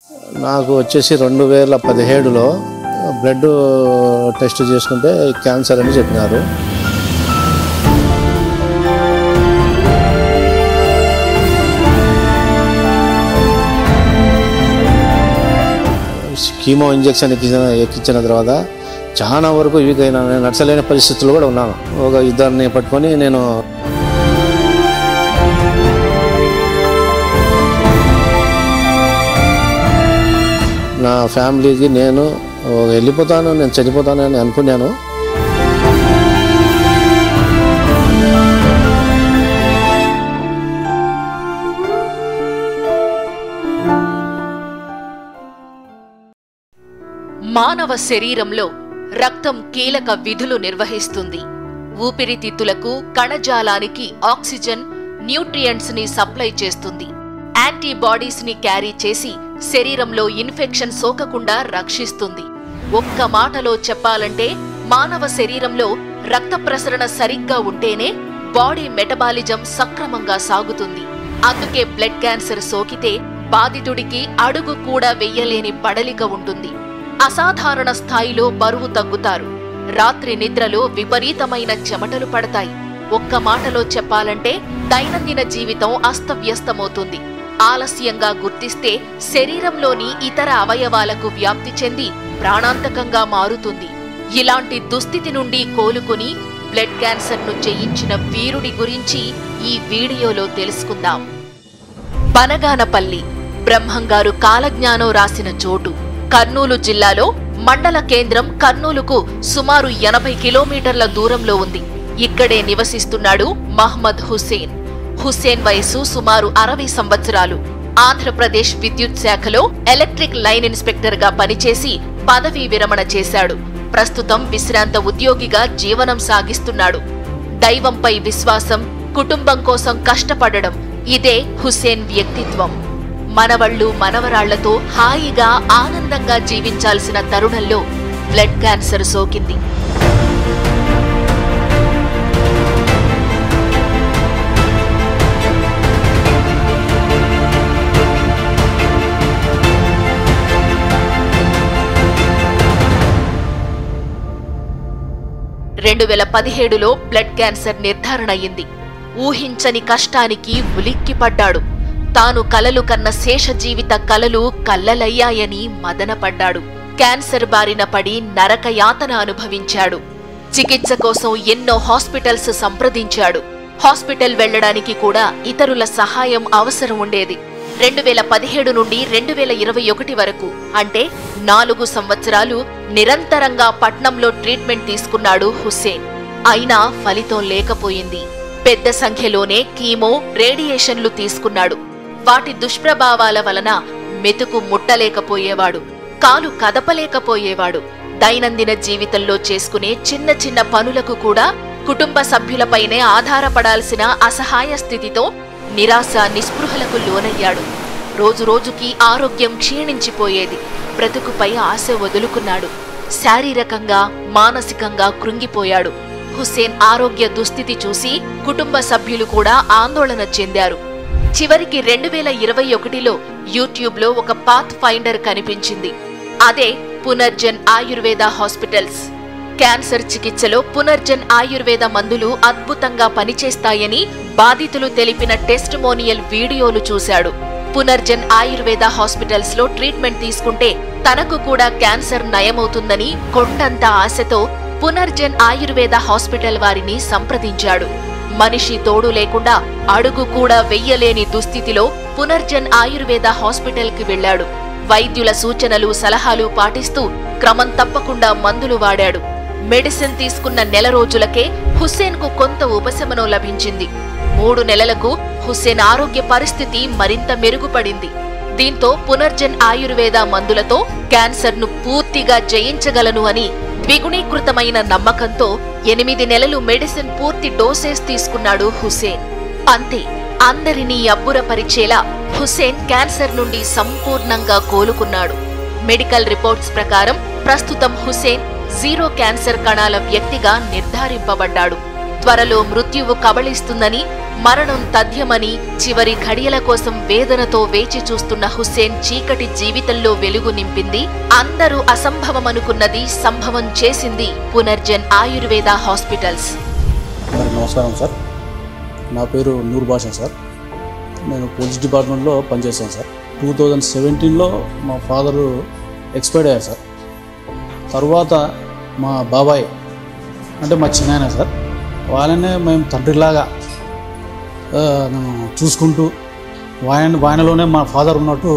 నాకు వచ్చేసి రెండు వేల పదిహేడులో బ్లడ్ టెస్ట్ చేసుకుంటే క్యాన్సర్ అని చెప్పినారు కీమో ఇంజెక్షన్ ఎక్కించిన ఎక్కించిన తర్వాత చాలా వరకు వీక్ అయినా నేను నడచలేని పరిస్థితుల్లో కూడా ఉన్నాను ఒక ఇద్దరిని పట్టుకొని నేను నా ఫ్యామిలీకి నేను వెళ్ళిపోతాను నేను చనిపోతాను అని అనుకున్నాను మానవ శరీరంలో రక్తం కీలక విధులు నిర్వహిస్తుంది ఊపిరితిత్తులకు కణజాలానికి ఆక్సిజన్ న్యూట్రియంట్స్ ని సప్లై చేస్తుంది యాంటీబాడీస్ ని క్యారీ చేసి శరీరంలో ఇన్ఫెక్షన్ సోకకుండా రక్షిస్తుంది ఒక్క మాటలో చెప్పాలంటే మానవ శరీరంలో రక్త ప్రసరణ సరిగ్గా ఉంటేనే బాడీ మెటబాలిజం సక్రమంగా సాగుతుంది అందుకే బ్లడ్ క్యాన్సర్ సోకితే బాధితుడికి అడుగు కూడా వెయ్యలేని బడలిక ఉంటుంది అసాధారణ స్థాయిలో బరువు తగ్గుతారు రాత్రి నిద్రలో విపరీతమైన చెమటలు పడతాయి ఒక్క మాటలో చెప్పాలంటే దైనందిన జీవితం అస్తవ్యస్తమవుతుంది ఆలస్యంగా గుర్తిస్తే శరీరంలోని ఇతర అవయవాలకు వ్యాప్తి చెంది ప్రాణాంతకంగా మారుతుంది ఇలాంటి దుస్థితి నుండి కోలుకుని బ్లడ్ క్యాన్సర్ను జయించిన వీరుడి గురించి ఈ వీడియోలో తెలుసుకుందాం బనగానపల్లి బ్రహ్మంగారు కాలజ్ఞానం రాసిన చోటు కర్నూలు జిల్లాలో మండల కేంద్రం కర్నూలుకు సుమారు ఎనభై కిలోమీటర్ల దూరంలో ఉంది ఇక్కడే నివసిస్తున్నాడు మహ్మద్ హుస్సేన్ హుస్సేన్ వయసు సుమారు అరవై సంవత్సరాలు ఆంధ్రప్రదేశ్ విద్యుత్ శాఖలో ఎలక్ట్రిక్ లైన్ ఇన్స్పెక్టర్ గా పనిచేసి పదవీ విరమణ చేశాడు ప్రస్తుతం విశ్రాంత ఉద్యోగిగా జీవనం సాగిస్తున్నాడు దైవంపై విశ్వాసం కుటుంబం కోసం కష్టపడడం ఇదే హుస్సేన్ వ్యక్తిత్వం మనవళ్ళు మనవరాళ్లతో హాయిగా ఆనందంగా జీవించాల్సిన తరుణంలో బ్లడ్ క్యాన్సర్ సోకింది రెండు వేల పదిహేడులో బ్లడ్ క్యాన్సర్ నిర్ధారణ అయింది ఊహించని కష్టానికి ఉలిక్కిపడ్డాడు తాను కలలు కన్న శేష జీవిత కలలు కల్లలయ్యాయని మదనపడ్డాడు క్యాన్సర్ బారిన పడి నరక యాతన అనుభవించాడు చికిత్స కోసం ఎన్నో హాస్పిటల్స్ సంప్రదించాడు హాస్పిటల్ వెళ్లడానికి కూడా ఇతరుల సహాయం అవసరం ఉండేది రెండు వేల పదిహేడు నుండి రెండు వేల ఇరవై ఒకటి వరకు అంటే నాలుగు సంవత్సరాలు నిరంతరంగా పట్నంలో ట్రీట్మెంట్ తీసుకున్నాడు హుస్సేన్ అయినా ఫలితం లేకపోయింది పెద్ద సంఖ్యలోనే కీమో రేడియేషన్లు తీసుకున్నాడు వాటి దుష్ప్రభావాల వలన మెతుకు ముట్టలేకపోయేవాడు కాలు కదపలేకపోయేవాడు దైనందిన జీవితంలో చేసుకునే చిన్న చిన్న పనులకు కూడా కుటుంబ సభ్యులపైనే ఆధారపడాల్సిన అసహాయ స్థితితో నిరాశ నిస్పృహలకు లోనయ్యాడు రోజురోజుకి ఆరోగ్యం క్షీణించిపోయేది బ్రతుకుపై ఆశ వదులుకున్నాడు శారీరకంగా మానసికంగా కృంగిపోయాడు హుస్సేన్ ఆరోగ్య దుస్థితి చూసి కుటుంబ సభ్యులు కూడా ఆందోళన చెందారు చివరికి రెండు వేల ఇరవై ఒకటిలో యూట్యూబ్లో ఒక పాత్ ఫైండర్ కనిపించింది అదే పునర్జన్ ఆయుర్వేద హాస్పిటల్స్ క్యాన్సర్ చికిత్సలో పునర్జన్ ఆయుర్వేద మందులు అద్భుతంగా పనిచేస్తాయని బాధితులు తెలిపిన టెస్టిమోనియల్ వీడియోలు చూశాడు పునర్జన్ ఆయుర్వేద హాస్పిటల్స్ లో ట్రీట్మెంట్ తీసుకుంటే తనకు కూడా క్యాన్సర్ నయమవుతుందని కొండంత ఆశతో పునర్జన్ ఆయుర్వేద హాస్పిటల్ వారిని సంప్రదించాడు మనిషి తోడు లేకుండా అడుగు కూడా వెయ్యలేని దుస్థితిలో పునర్జన్ ఆయుర్వేద హాస్పిటల్ కి వెళ్లాడు వైద్యుల సూచనలు సలహాలు పాటిస్తూ క్రమం తప్పకుండా మందులు వాడాడు మెడిసిన్ తీసుకున్న నెల రోజులకే హుస్సేన్ కు కొంత ఉపశమనం లభించింది మూడు నెలలకు హుస్సేన్ ఆరోగ్య పరిస్థితి మరింత మెరుగుపడింది దీంతో పునర్జన్ ఆయుర్వేద మందులతో క్యాన్సర్ ను పూర్తిగా జయించగలను అని ద్విగుణీకృతమైన నమ్మకంతో ఎనిమిది నెలలు మెడిసిన్ పూర్తి డోసేస్ తీసుకున్నాడు హుస్సేన్ అంతే అందరినీ అబ్బురపరిచేలా హుస్సేన్ క్యాన్సర్ నుండి సంపూర్ణంగా కోలుకున్నాడు మెడికల్ రిపోర్ట్స్ ప్రకారం ప్రస్తుతం హుస్సేన్ జీరో క్యాన్సర్ కణాల వ్యక్తిగా నిర్ధారింపబడ్డాడు త్వరలో మృత్యువు కబళిస్తుందని మరణం తథ్యమని చివరి ఘడియల కోసం వేదనతో వేచి చూస్తున్న హుస్సేన్ చీకటి జీవితంలో వెలుగు నింపింది అందరూ అసంభవమనుకున్నది సంభవం చేసింది పునర్జన్ ఆయుర్వేద హాస్పిటల్స్ మరి నమస్కారం సార్ నా పేరు నూర్ భాషా సార్ నేను పోలీస్ డిపార్ట్మెంట్లో పనిచేశాను సార్ టూ థౌజండ్ సెవెంటీన్లో మా ఫాదరు ఎక్స్పైర్డ్ అయ్యారు సార్ తర్వాత మా బాబాయ్ అంటే మా చిన్నాయన సార్ వాళ్ళనే మేము తండ్రిలాగా ఆ, నన్ను చూసుకుంటూ ఆయన ఆయనలోనే మా ఫాదర్ ఉన్నట్టు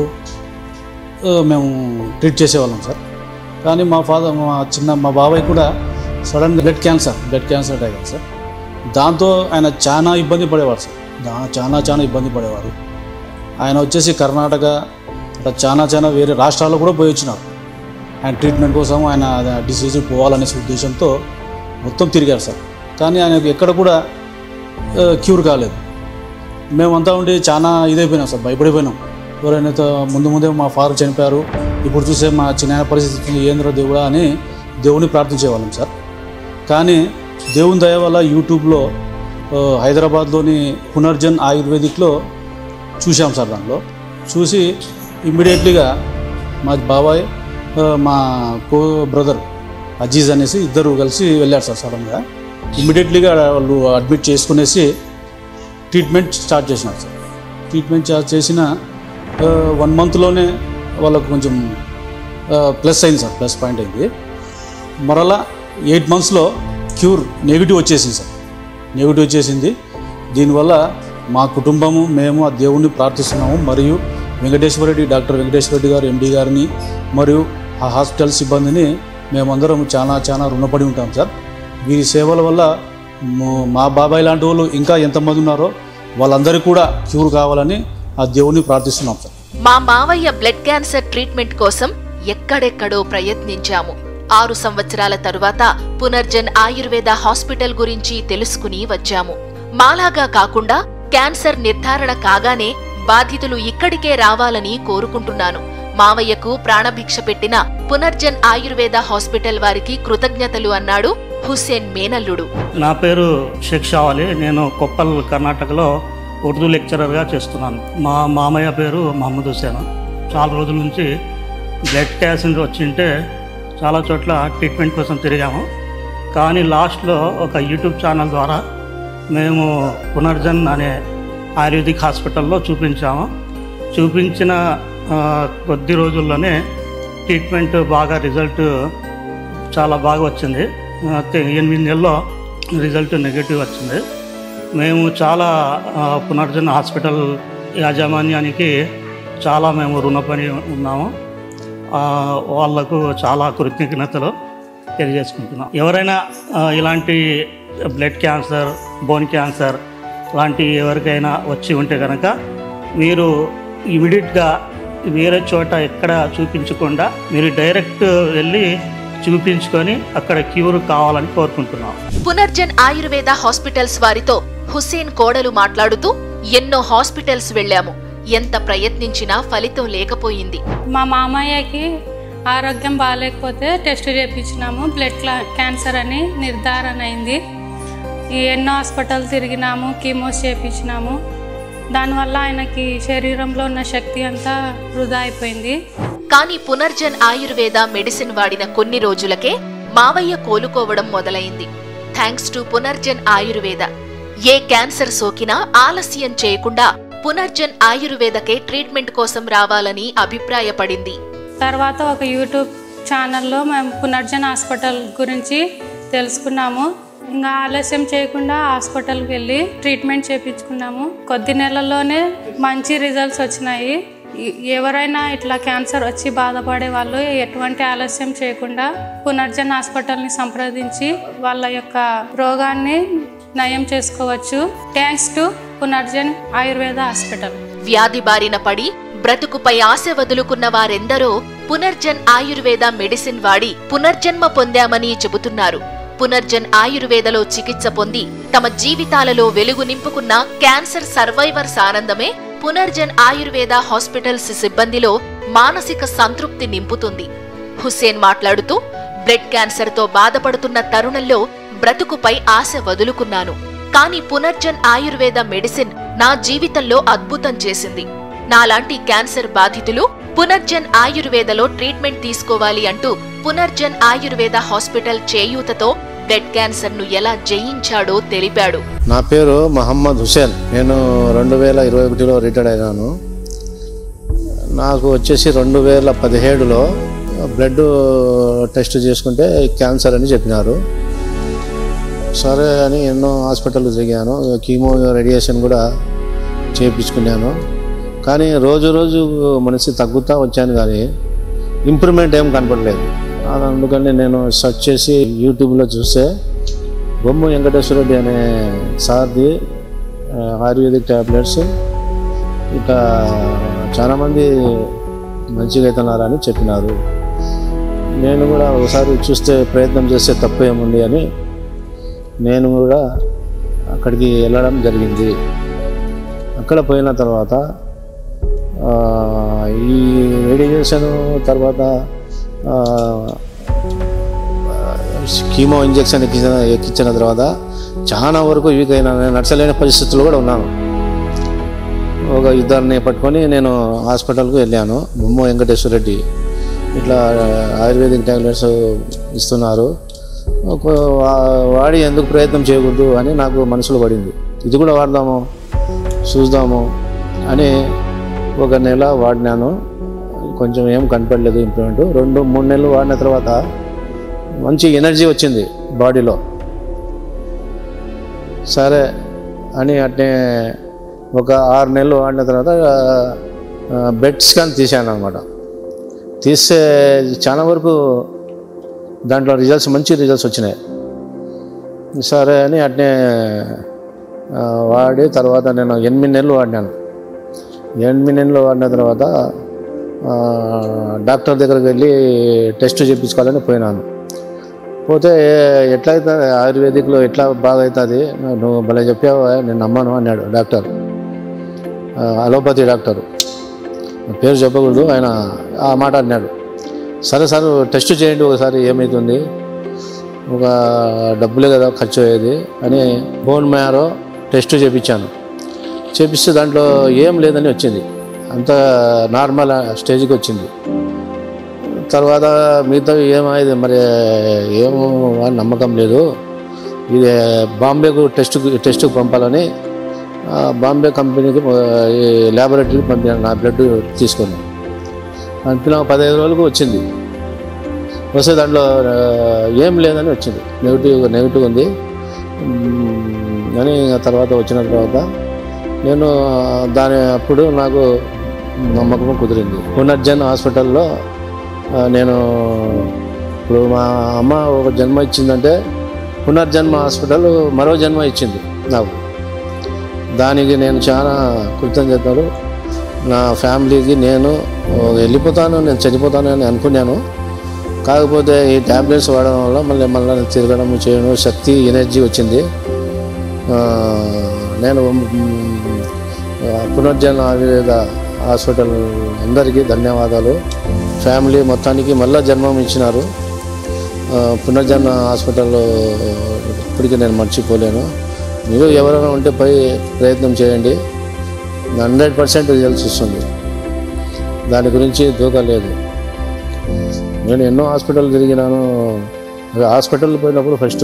ఆ, మేము ట్రీట్ చేసేవాళ్ళం సార్ కానీ మా ఫాదర్ మా చిన్న మా బాబాయ్ కూడా sudden blood cancer blood cancer attack అయింది సార్ దాంతో ఆయన చాలా ఇబ్బంది పడేవారు సార్ దా చాలా చాలా ఇబ్బంది పడేవారు ఆయన వచ్చేసి కర్ణాటక అట్లా చాలా చాలా వేరే రాష్ట్రాల్లో కూడా పోయి వచ్చినారు ఆయన ట్రీట్మెంట్ కోసం ఆయన డిసీజ్ పోవాలనే ఉద్దేశంతో మొత్తం తిరిగారు సార్ కానీ ఆయనకు ఎక్కడ కూడా ఆ, క్యూర్ కాలేదు మేమంతా ఉండి చాలా ఇదైపోయినాం సార్ భయపడిపోయినాం ఎవరైనా తో- ముందు ముందే మా ఫాదర్ చనిపోయారు ఇప్పుడు చూసే మా చిన్న పరిస్థితి ఏంద్ర దేవుడా అని దేవుని ప్రార్థించేవాళ్ళం సార్ కానీ దేవుని దయ వల్ల యూట్యూబ్లో ఆ, హైదరాబాద్లోని పునర్జన్ ఆయుర్వేదిక్లో చూసాం సార్ దాంట్లో చూసి ఇమ్మీడియట్లీగా మా బాబాయ్ ఆ, మా కో బ్రదర్ అజీజ్ అనేసి ఇద్దరు కలిసి వెళ్ళారు సార్ సడన్గా ఇమ్మీడియట్లీగా వాళ్ళు అడ్మిట్ చేసుకునేసి ట్రీట్మెంట్ స్టార్ట్ చేసినారు సార్ ట్రీట్మెంట్ స్టార్ట్ చేసిన వన్ మంత్లోనే వాళ్ళకు కొంచెం ప్లస్ అయింది సార్ ప్లస్ పాయింట్ అయింది మరలా ఎయిట్ మంత్స్లో క్యూర్ నెగిటివ్ వచ్చేసింది సార్ నెగిటివ్ వచ్చేసింది దీనివల్ల మా కుటుంబము మేము ఆ దేవుణ్ణి ప్రార్థిస్తున్నాము మరియు వెంకటేశ్వర రెడ్డి డాక్టర్ వెంకటేశ్వర రెడ్డి గారు ఎండి గారిని మరియు ఆ హాస్పిటల్ సిబ్బందిని మేమందరం చాలా చాలా రుణపడి ఉంటాం సార్ వీరి సేవల వల్ల మ- మా బాబాయ్ లాంటి వాళ్ళు ఇంకా ఎంతమంది ఉన్నారో వాళ్ళందరికీ కూడా క్యూర్ కావాలని ఆ దేవుణ్ణి ప్రార్థిస్తున్నాం సార్ మా మావయ్య బ్లడ్ క్యాన్సర్ ట్రీట్మెంట్ కోసం ఎక్కడెక్కడో ప్రయత్నించాము ఆరు సంవత్సరాల తరువాత పునర్జన్ ఆయుర్వేద హాస్పిటల్ గురించి తెలుసుకుని వచ్చాము మాలాగా కాకుండా క్యాన్సర్ నిర్ధారణ కాగానే బాధితులు ఇక్కడికే రావాలని కోరుకుంటున్నాను మావయ్యకు ప్రాణభిక్ష పెట్టిన పునర్జన్ ఆయుర్వేద హాస్పిటల్ వారికి కృతజ్ఞతలు అన్నాడు హుస్సేన్ మేనల్లుడు నా పేరు షేక్ షావాలి నేను కొప్పల్ కర్ణాటకలో ఉర్దూ లెక్చరర్గా చేస్తున్నాను మా మామయ్య పేరు మహమ్మద్ హుసేన్ చాలా రోజుల నుంచి బ్లడ్ క్యాన్సర్ వచ్చింటే చాలా చోట్ల ట్రీట్మెంట్ కోసం తిరిగాము కానీ లాస్ట్లో ఒక యూట్యూబ్ ఛానల్ ద్వారా మేము పునర్జన్ అనే ఆయుర్వేదిక్ హాస్పిటల్లో చూపించాము చూపించిన ఆ, కొద్ది రోజుల్లోనే ట్రీట్మెంట్ బాగా రిజల్ట్ చాలా బాగా వచ్చింది ఆ, తె- ఎనిమిది నెలల్లో రిజల్ట్ నెగిటివ్ వచ్చింది మేము చాలా ఆ, పునర్జన్ హాస్పిటల్ యాజమాన్యానికి చాలా మేము రుణపడి ఉన్నాము ఆ, వాళ్లకు చాలా కృతజ్ఞతలు తెలియజేసుకుంటున్నాం ఎవరైనా ఆ, ఇలాంటి బ్లడ్ క్యాన్సర్ బోన్ క్యాన్సర్ లాంటి ఎవరికైనా వచ్చి ఉంటే కనుక మీరు ఇమీడియట్గా వేరే చోట ఎక్కడ చూపించకుండా మీరు డైరెక్ట్ వెళ్ళి చూపించుకొని అక్కడ క్యూర్ కావాలని కోరుకుంటున్నాం పునర్జన్ ఆయుర్వేద హాస్పిటల్స్ వారితో హుస్సేన్ కోడలు మాట్లాడుతూ ఎన్నో హాస్పిటల్స్ వెళ్ళాము ఎంత ప్రయత్నించినా ఫలితం లేకపోయింది మా మామయ్యకి ఆరోగ్యం బాగాలేకపోతే టెస్ట్ చేయించినాము బ్లడ్ క్లా- క్యాన్సర్ అని నిర్ధారణ అయింది ఈ ఎన్నో హాస్పిటల్ తిరిగినాము కీమోస్ చేయించినాము దానివల్ల ఆయనకి శరీరంలో ఉన్న శక్తి అంతా వృధా అయిపోయింది కానీ పునర్జన్ ఆయుర్వేద మెడిసిన్ వాడిన కొన్ని రోజులకే మావయ్య కోలుకోవడం మొదలైంది థ్యాంక్స్ టు పునర్జన్ ఆయుర్వేద ఏ క్యాన్సర్ సోకినా ఆలస్యం చేయకుండా పునర్జన్ ఆయుర్వేదకే ట్రీట్మెంట్ కోసం రావాలని అభిప్రాయపడింది తర్వాత ఒక యూట్యూబ్ ఛానల్లో మేము పునర్జన్ హాస్పిటల్ గురించి తెలుసుకున్నాము ఇంకా ఆలస్యం చేయకుండా హాస్పిటల్కి వెళ్ళి ట్రీట్మెంట్ చేయించుకున్నాము కొద్ది నెలల్లోనే మంచి రిజల్ట్స్ వచ్చినాయి ఎ- ఎవరైనా ఇట్లా క్యాన్సర్ వచ్చి బాధపడే వాళ్ళు ఎటువంటి ఆలస్యం చేయకుండా పునర్జన్ హాస్పిటల్ని సంప్రదించి వాళ్ళ యొక్క రోగాన్ని నయం చేసుకోవచ్చు thanks to Punarjan Ayurveda hospital వ్యాధి బారిన పడి బ్రతుకుపై ఆశ వదులుకున్న వారెందరో పునర్జన్ ఆయుర్వేద మెడిసిన్ వాడి పునర్జన్మ పొందామని చెబుతున్నారు పునర్జన్ ఆయుర్వేదలో చికిత్స పొంది తమ జీవితాలలో వెలుగు నింపుకున్న క్యాన్సర్ సర్వైవర్స్ ఆనందమే పునర్జన్ ఆయుర్వేద హాస్పిటల్స్ సిబ్బందిలో మానసిక సంతృప్తి నింపుతుంది హుస్సేన్ మాట్లాడుతూ బ్లడ్ క్యాన్సర్తో బాధపడుతున్న తరుణంలో బ్రతుకుపై ఆశ వదులుకున్నాను కానీ పునర్జన్ ఆయుర్వేద మెడిసిన్ నా జీవితంలో అద్భుతం చేసింది నాలాంటి క్యాన్సర్ బాధితులు పునర్జన్ ఆయుర్వేదలో ట్రీట్మెంట్ తీసుకోవాలి అంటూ పునర్జన్ ఆయుర్వేద హాస్పిటల్ చేయూతతో బ్లడ్ క్యాన్సర్ ను ఎలా జయించాడో తెలిపాడు నా పేరు మహమ్మద్ హుసేన్ నేను రెండు వేల ఇరవై ఒకటిలో రిటైర్డ్ అయినాను నాకు వచ్చేసి రెండు వేల పదిహేడులో బ్లడ్ టెస్ట్ చేసుకుంటే క్యాన్సర్ అని చెప్పినారు సరే అని ఎన్నో హాస్పిటల్ తిరిగాను కీమో రేడియేషన్ కూడా చేయించుకున్నాను కానీ రోజు రోజు మనిషి తగ్గుతూ వచ్చాను కానీ ఇంప్రూవ్మెంట్ ఏం కనపడలేదు అందుకని నేను సెర్చ్ చేసి యూట్యూబ్లో చూస్తే బొమ్మ వెంకటేశ్వర రెడ్డి అనే సార్ది ఆ, ఆయుర్వేదిక్ ట్యాబ్లెట్స్ ఇక చాలామంది మంచిగా అవుతున్నారని చెప్పినారు నేను కూడా ఒకసారి చూస్తే ప్రయత్నం చేస్తే తప్పు ఏముంది అని నేను కూడా అక్కడికి వెళ్ళడం జరిగింది అక్కడ పోయిన తర్వాత ఆ, ఈ రేడియేషన్ తర్వాత ఆ, కీమో ఇంజెక్షన్ ఎక్కించిన ఎక్కించిన తర్వాత చాలా వరకు వీక్ అయినా నేను నడచలేని పరిస్థితుల్లో కూడా ఉన్నాను ఒక ఇద్దరిని పట్టుకొని నేను హాస్పిటల్కి వెళ్ళాను బొమ్మ వెంకటేశ్వర రెడ్డి ఇట్లా ఆయుర్వేదిక్ టాబ్లెట్స్ ఇస్తున్నారు ఒక వా- వాడి ఎందుకు ప్రయత్నం చేయకూడదు అని నాకు మనసులో పడింది ఇది కూడా వాడదాము చూద్దాము అని ఒక నెల వాడినాను కొంచెం ఏం కనపడలేదు ఇంప్రూవ్మెంట్ రెండు మూడు నెలలు వాడిన తర్వాత మంచి ఎనర్జీ వచ్చింది బాడీలో సరే అని అట్నే ఒక ఆరు నెలలు వాడిన తర్వాత బెడ్ స్కాన్ తీశాను అనమాట తీస్తే చాలా వరకు దాంట్లో రిజల్ట్స్ మంచి రిజల్ట్స్ వచ్చినాయి సరే అని అట్నే ఆ, వాడి తర్వాత నేను ఎనిమిది నెలలు వాడినాను ఎనిమిది నెలలు వాడిన తర్వాత ఆ, డాక్టర్ దగ్గరికి వెళ్ళి టెస్ట్ చేయించుకోవాలని పోయినాను పోతే ఎట్లయితే ఆయుర్వేదిక్లో ఎట్లా బాగా అవుతుంది నువ్వు భలే చెప్పావు నేను నమ్మను అన్నాడు డాక్టర్ ఆ, అలోపతి డాక్టర్ పేరు చెప్పకూడదు ఆయన ఆ మాట అన్నాడు సరే సార్ టెస్ట్ చేయండి ఒకసారి ఏమవుతుంది ఒక డబ్బులే కదా ఖర్చు అయ్యేది అని బోన్ మ్యారో టెస్ట్ చేయించాను చేపిస్తే దాంట్లో ఏం లేదని వచ్చింది అంత నార్మల్ స్టేజ్కి వచ్చింది తర్వాత మిగతా ఏమైంది మరి ఏమో అని నమ్మకం లేదు ఇది బాంబేకు టెస్ట్ టెస్ట్కి పంపాలని ఆ, బాంబే కంపెనీకి ఆ, ఈ ల్యాబొరేటరీకి పంపాను నా బ్లడ్ తీసుకొని పంపిన పదహైదు రోజులకు వచ్చింది వస్తే దాంట్లో ఆ, ఏం లేదని వచ్చింది నెగిటివ్ నెగిటివ్ ఉంది మ్మ్, అని ఆ తర్వాత వచ్చిన తర్వాత నేను దాని అప్పుడు నాకు నమ్మకం కుదిరింది పునర్జన్ హాస్పిటల్లో ఆ, నేను ఇప్పుడు మా అమ్మ ఒక జన్మ ఇచ్చిందంటే పునర్జన్మ హాస్పిటల్ మరో జన్మ ఇచ్చింది నాకు దానికి నేను చాలా కృతజ్ఞతలు నా ఫ్యామిలీకి నేను వెళ్ళిపోతాను నేను చనిపోతాను అని అనుకున్నాను కాకపోతే ఈ ట్యాబ్లెట్స్ వాడడం వల్ల మళ్ళీ మళ్ళీ తిరగడం చేయడం శక్తి ఎనర్జీ వచ్చింది ఆ, నేను మ్, పునర్జన ఆయుర్వేద హాస్పిటల్ అందరికీ ధన్యవాదాలు ఫ్యామిలీ మొత్తానికి మళ్ళా జన్మం ఇచ్చినారు ఆ, పునర్జన హాస్పిటల్ ఇప్పటికీ నేను మర్చిపోలేను మీరు ఎవరైనా ఉంటే పై ప్రయత్నం చేయండి హండ్రెడ్ పర్సెంట్ రిజల్ట్స్ వస్తుంది దాని గురించి దూకలేదు నేను ఎన్నో హాస్పిటల్ తిరిగినాను హాస్పిటల్ పోయినప్పుడు ఫస్ట్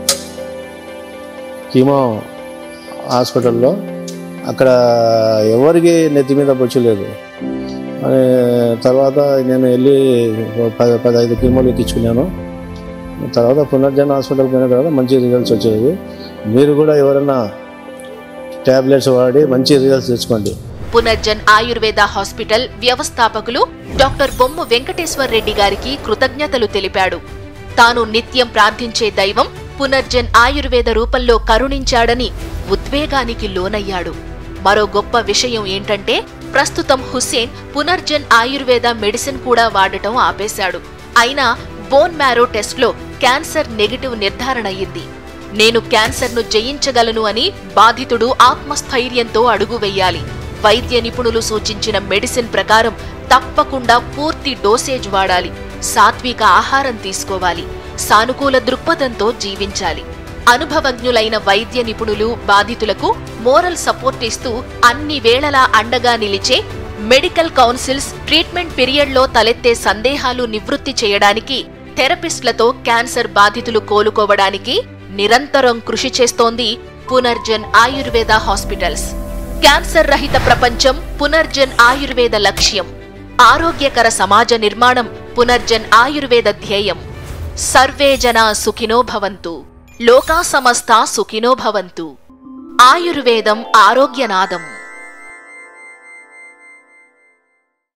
కీమో హాస్పిటల్లో అక్కడ ఎవరికి నెత్తి మీద బొచ్చు లేదు అని తర్వాత నేను వెళ్ళి పది పదహైదు కీమోలు ఎక్కించుకున్నాను తర్వాత పునర్జన హాస్పిటల్ పోయిన తర్వాత మంచి రిజల్ట్స్ వచ్చేవి మీరు కూడా ఎవరైనా ట్యాబ్లెట్స్ వాడి మంచి రిజల్ట్స్ తెచ్చుకోండి పునర్జన్ ఆయుర్వేద హాస్పిటల్ వ్యవస్థాపకులు డాక్టర్ బొమ్ము వెంకటేశ్వర్ రెడ్డి గారికి కృతజ్ఞతలు తెలిపాడు తాను నిత్యం ప్రార్థించే దైవం పునర్జన్ ఆయుర్వేద రూపంలో కరుణించాడని ఉద్వేగానికి లోనయ్యాడు మరో గొప్ప విషయం ఏంటంటే ప్రస్తుతం హుస్సేన్ పునర్జన్ ఆయుర్వేద మెడిసిన్ కూడా వాడటం ఆపేశాడు అయినా బోన్ మ్యారో టెస్ట్లో క్యాన్సర్ నెగిటివ్ నిర్ధారణ అయ్యింది నేను క్యాన్సర్ను జయించగలను అని బాధితుడు ఆత్మస్థైర్యంతో అడుగు వెయ్యాలి వైద్య నిపుణులు సూచించిన మెడిసిన్ ప్రకారం తప్పకుండా పూర్తి డోసేజ్ వాడాలి సాత్విక ఆహారం తీసుకోవాలి సానుకూల దృక్పథంతో జీవించాలి అనుభవజ్ఞులైన వైద్య నిపుణులు బాధితులకు మోరల్ సపోర్ట్ ఇస్తూ అన్ని వేళలా అండగా నిలిచే మెడికల్ కౌన్సిల్స్ ట్రీట్మెంట్ పీరియడ్లో తలెత్తే సందేహాలు నివృత్తి చేయడానికి థెరపిస్ట్లతో క్యాన్సర్ బాధితులు కోలుకోవడానికి నిరంతరం కృషి చేస్తోంది పునర్జన్ ఆయుర్వేద హాస్పిటల్స్ క్యాన్సర్ రహిత ప్రపంచం పునర్జన్ ఆయుర్వేద లక్ష్యం ఆరోగ్యకర సమాజ నిర్మాణం పునర్జన్ ఆయుర్వేద ధ్యేయం సర్వే జనా సుఖినో భవంతు లోకా సమస్త సుఖినో భవంతు ఆయుర్వేదం ఆరోగ్యనాదం